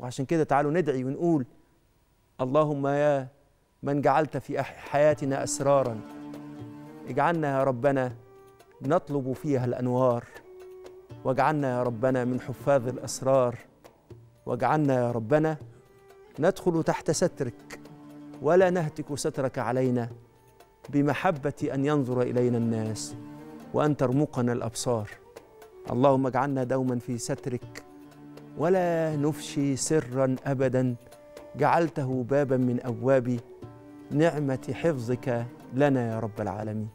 وعشان كده تعالوا ندعي ونقول اللهم يا من جعلت في حياتنا أسرارا اجعلنا يا ربنا نطلب فيها الأنوار واجعلنا يا ربنا من حفاظ الأسرار واجعلنا يا ربنا ندخل تحت سترك ولا نهتك سترك علينا بمحبة أن ينظر إلينا الناس وأن ترمقنا الأبصار اللهم اجعلنا دوما في سترك ولا نفشي سرا أبدا جعلته بابا من أبواب نعمة حفظك لنا يا رب العالمين